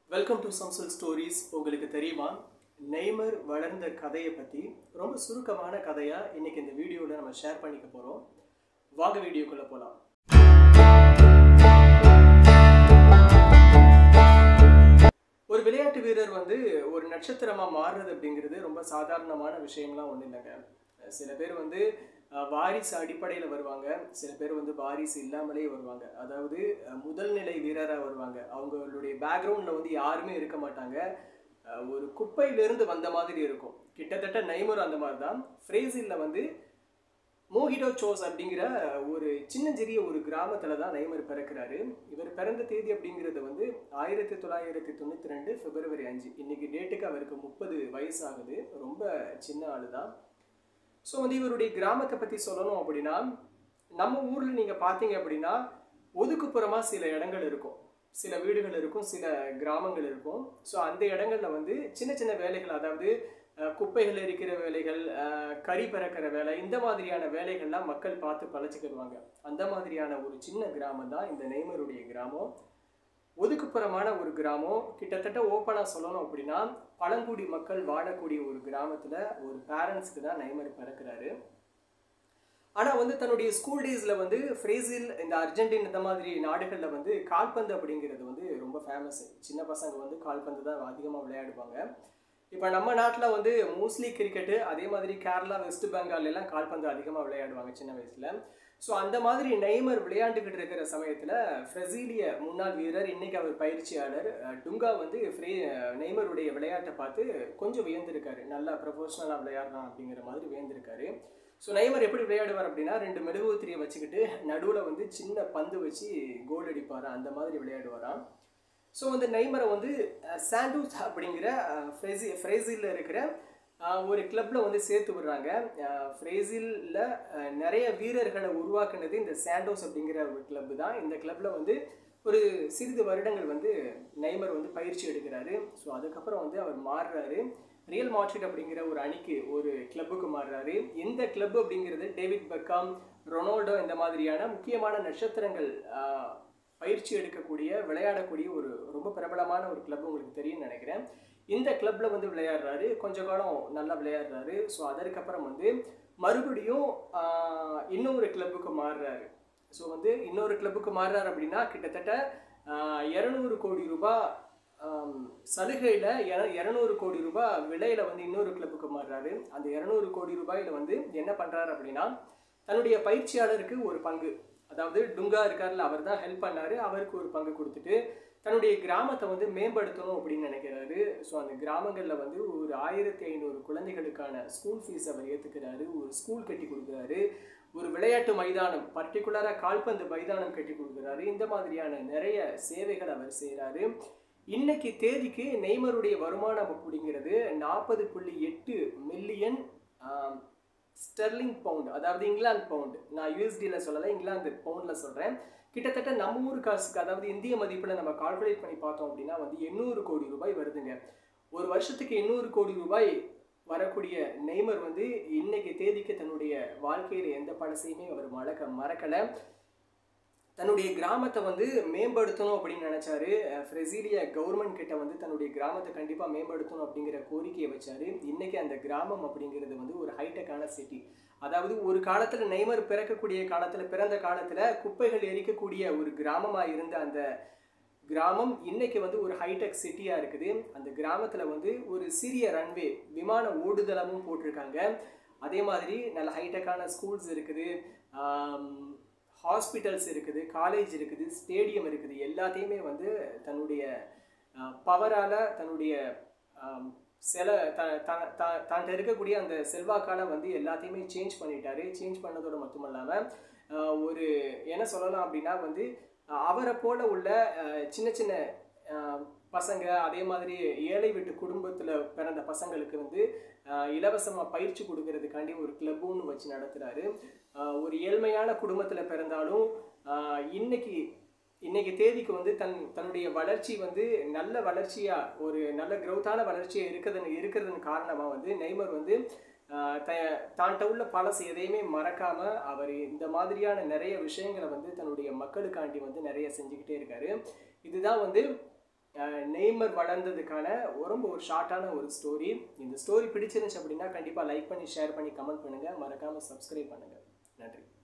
welcome to சம்சல் stories உங்களுக்கு தெரியுமா Neymar வளர்ந்த கதையை பற்றி ரொம்ப சுருக்கமான கதையாக இன்னைக்கு இந்த வீடியோவில் நம்ம ஷேர் பண்ணிக்க போகிறோம் வாங்க வீடியோக்குள்ளே போகலாம் ஒரு விளையாட்டு வீரர் வந்து ஒரு நட்சத்திரமாக மாறுறது அப்படிங்கிறது ரொம்ப சாதாரணமான விஷயம்லாம் ஒன்றும் இல்லைங்க சில பேர் வந்து அஹ், வாரிசு அடிப்படையில் வருவாங்க சில பேர் வந்து வாரிசு இல்லாமலே வருவாங்க அதாவது அஹ், முதல் நிலை வீரராக வருவாங்க அவங்களுடைய பேக்ரவுண்டில் வந்து யாருமே இருக்க மாட்டாங்க அஹ், ஒரு குப்பையிலிருந்து வந்த மாதிரி இருக்கும் கிட்டத்தட்ட நைமர் அந்த மாதிரி தான் ஃப்ரேசிலில் வந்து மோஹிடோ சோஸ் அப்படிங்கிற ஒரு சின்னஞ்சிறிய ஒரு கிராமத்தில் தான் நைமர் பிறக்கிறாரு இவர் பிறந்த தேதி அப்படிங்கிறது வந்து ஆயிரத்தி தொள்ளாயிரத்தி தொண்ணூற்றி ரெண்டு பிப்ரவரி அஞ்சு இன்னைக்கு டேட்டுக்கு அவருக்கு முப்பது வயசு ஆகுது ரொம்ப சின்ன ஆளு தான் ஸோ வந்து இவருடைய கிராமத்தை பற்றி சொல்லணும் அப்படின்னா நம்ம ஊரில் நீங்கள் பார்த்தீங்க அப்படின்னா ஒதுக்குப்புறமாக சில இடங்கள் இருக்கும் சில வீடுகள் இருக்கும் சில கிராமங்கள் இருக்கும் ஸோ அந்த இடங்கள்ல வந்து சின்ன சின்ன வேலைகள் அதாவது அஹ், குப்பைகள் எரிக்கிற வேலைகள் அஹ், கறி பறக்கிற வேலை இந்த மாதிரியான வேலைகள்லாம் மக்கள் பார்த்து பழச்சிக்கிடுவாங்க அந்த மாதிரியான ஒரு சின்ன கிராமம் தான் இந்த நெய்மருடைய கிராமம் ஒதுக்குப்புறமான ஒரு கிராமம் கிட்டத்தட்ட ஓப்பனாக சொல்லணும் அப்படின்னா பழங்குடி மக்கள் வாழக்கூடிய ஒரு கிராமத்தில் ஒரு பேரண்ட்ஸ்க்கு தான் நைமர் பிறக்கிறாரு ஆனால் வந்து தன்னுடைய ஸ்கூல் டேஸில் வந்து ஃப்ரேசில் இந்த அர்ஜென்டின் இந்த மாதிரி நாடுகளில் வந்து கால்பந்து அப்படிங்கிறது வந்து ரொம்ப ஃபேமஸ் சின்ன பசங்க வந்து கால்பந்து தான் அதிகமாக விளையாடுவாங்க இப்போ நம்ம நாட்டில் வந்து மோஸ்ட்லி கிரிக்கெட்டு அதே மாதிரி கேரளா வெஸ்ட் பெங்கால் எல்லாம் கால்பந்து அதிகமாக விளையாடுவாங்க சின்ன வயசில் ஸோ அந்த மாதிரி நெய்மர் விளையாண்டுக்கிட்டு இருக்கிற சமயத்தில் பிரசீலிய முன்னாள் வீரர் இன்னைக்கு அவர் பயிற்சியாளர் அஹ், டுங்கா வந்து ஃப்ரே நெய்மருடைய விளையாட்டை பார்த்து கொஞ்சம் வியந்திருக்காரு நல்லா ப்ரொஃபஷனலாக விளையாடுறான் அப்படிங்கிற மாதிரி வியந்திருக்காரு ஸோ நெய்மர் எப்படி விளையாடுவார் அப்படின்னா ரெண்டு மெழுகுத்திரியை வச்சுக்கிட்டு நடுவில் வந்து சின்ன பந்து வச்சு கோல் அடிப்பார் அந்த மாதிரி விளையாடுவாராம் ஸோ வந்து நெய்மரை வந்து அஹ், சாண்டூஸ் அப்படிங்கிற அஹ், ஃப்ரெசி ஃப்ரேசிலில் இருக்கிற அஹ், ஒரு கிளப்பில் வந்து சேர்த்து விடுறாங்க ஃப்ரேசிலில் நிறைய வீரர்களை உருவாக்குனது இந்த சாண்டோஸ் அப்படிங்கிற ஒரு கிளப்பு தான் இந்த கிளப்பில் வந்து ஒரு சிறிது வருடங்கள் வந்து நெய்மர் வந்து பயிற்சி எடுக்கிறாரு ஸோ அதுக்கப்புறம் வந்து அவர் மாறுறாரு ரியல் மாட்ரிட் அப்படிங்கிற ஒரு அணிக்கு ஒரு கிளப்புக்கு மாறுறாரு இந்த கிளப் அப்படிங்கிறது டேவிட் பெக்காம் ரொனால்டோ இந்த மாதிரியான முக்கியமான நட்சத்திரங்கள் ஆஹ், பயிற்சி எடுக்கக்கூடிய விளையாடக்கூடிய ஒரு ரொம்ப பிரபலமான ஒரு கிளப் உங்களுக்கு தெரியும்னு நினைக்கிறேன் இந்த கிளப்ல வந்து விளையாடுறாரு கொஞ்ச காலம் நல்லா விளையாடுறாரு ஸோ அதற்கப்புறம் வந்து மறுபடியும் ஆஹ், இன்னொரு கிளப்புக்கு மாறுறாரு ஸோ வந்து இன்னொரு கிளப்புக்கு மாறுறாரு அப்படின்னா கிட்டத்தட்ட இரநூறு கோடி ரூபாய் ஆம், சலுகையில் இரநூறு கோடி ரூபாய் விலையில வந்து இன்னொரு கிளப்புக்கு மாறுறாரு அந்த இரநூறு கோடி ரூபாயில வந்து என்ன பண்றாரு அப்படின்னா தன்னுடைய பயிற்சியாளருக்கு ஒரு பங்கு அதாவது டுங்கா இருக்கார்ல அவர் தான் ஹெல்ப் பண்ணாரு அவருக்கு ஒரு பங்கு கொடுத்துட்டு தன்னுடைய கிராமத்தை வந்து மேம்படுத்தணும் அப்படின்னு நினைக்கிறாரு ஸோ அந்த கிராமங்களில் வந்து ஒரு ஆயிரத்தி ஐநூறு குழந்தைகளுக்கான ஸ்கூல் ஃபீஸ் அவர் ஏற்றுக்கிறாரு ஒரு ஸ்கூல் கட்டி கொடுக்குறாரு ஒரு விளையாட்டு மைதானம் பர்டிகுலராக கால்பந்து மைதானம் கட்டி கொடுக்குறாரு இந்த மாதிரியான நிறைய சேவைகள் அவர் செய்கிறாரு இன்னைக்கு தேதிக்கு நெய்மருடைய வருமானம் அப்படிங்கிறது நாற்பது புள்ளி எட்டு மில்லியன் ஸ்டெர்லிங் பவுண்ட் அதாவது இங்கிலாந்து பவுண்டு நான் யூஎஸ்டியில் சொல்லலை இங்கிலாந்து பவுண்டில் சொல்கிறேன் கிட்டத்தட்ட நம்ம ஊர் காசுக்கு அதாவது இந்திய மதிப்பில் நம்ம கால்குலேட் பண்ணி பார்த்தோம் அப்படின்னா வந்து எண்ணூறு கோடி ரூபாய் வருதுங்க ஒரு வருஷத்துக்கு எண்ணூறு கோடி ரூபாய் வரக்கூடிய நெய்மர் வந்து இன்னைக்கு தேதிக்கு தன்னுடைய வாழ்க்கையில் எந்த பழசையுமே அவர் மறக்க மறக்கலை தன்னுடைய கிராமத்தை வந்து மேம்படுத்தணும் அப்படின்னு நினைச்சாரு அஹ் பிரசீலிய கவர்மெண்ட் கிட்ட வந்து தன்னுடைய கிராமத்தை கண்டிப்பாக மேம்படுத்தணும் அப்படிங்கிற கோரிக்கையை வச்சாரு இன்னைக்கு அந்த கிராமம் அப்படிங்கிறது வந்து ஒரு ஹைடெக்கான சிட்டி அதாவது ஒரு காலத்தில் நெய்மர் பிறக்கக்கூடிய காலத்தில் பிறந்த காலத்தில் குப்பைகள் எரிக்கக்கூடிய ஒரு கிராமமாக இருந்த அந்த கிராமம் இன்னைக்கு வந்து ஒரு ஹைடெக் சிட்டியாக இருக்குது அந்த கிராமத்தில் வந்து ஒரு சிறிய ரன்வே விமான ஓடுதளமும் போட்டிருக்காங்க அதே மாதிரி நல்ல ஹைடெக்கான ஸ்கூல்ஸ் இருக்குது ஹாஸ்பிட்டல்ஸ் இருக்குது காலேஜ் இருக்குது ஸ்டேடியம் இருக்குது எல்லாத்தையுமே வந்து தன்னுடைய பவரால் தன்னுடைய ஆம், செல த த- த- தான்கிட்ட இருக்கக்கூடிய அந்த செல்வாக்கால வந்து எல்லாத்தையுமே சேஞ்ச் பண்ணிட்டாரு சேஞ்ச் பண்ணதோட மட்டும் இல்லாமல் ஒரு என்ன சொல்லலாம் அப்படின்னா வந்து அஹ், அவரை போல உள்ள அஹ், சின்ன சின்ன அஹ், பசங்க அதே மாதிரி ஏழை வீட்டு குடும்பத்தில் பிறந்த பசங்களுக்கு வந்து இலவசமாக பயிற்சி கொடுக்கறதுக்காண்டி ஒரு கிளப்புன்னு வச்சு நடத்துகிறாரு ஒரு ஏழ்மையான குடும்பத்தில் பிறந்தாலும் ஆஹ், இன்னைக்கு இன்னைக்கு தேதிக்கு வந்து தன் தன்னுடைய வளர்ச்சி வந்து நல்ல வளர்ச்சியா ஒரு நல்ல growth-ஆன வளர்ச்சியா இருக்கிறது இருக்கிறதன் காரணமா வந்து நெய்மர் வந்து ஆஹ், த தான்கிட்ட உள்ள பழசு எதையுமே மறக்காம அவர் இந்த மாதிரியான நிறைய விஷயங்களை வந்து தன்னுடைய மக்களுக்காண்டி வந்து நிறைய செஞ்சுக்கிட்டே இருக்காரு இதுதான் வந்து அஹ், நெய்மர் வளர்ந்ததுக்கான ரொம்ப ஒரு ஷார்ட்டான ஒரு ஸ்டோரி இந்த ஸ்டோரி பிடிச்சிருந்துச்சு அப்படின்னா கண்டிப்பாக லைக் பண்ணி ஷேர் பண்ணி கமெண்ட் பண்ணுங்கள் மறக்காமல் சப்ஸ்கிரைப் பண்ணுங்கள் நன்றி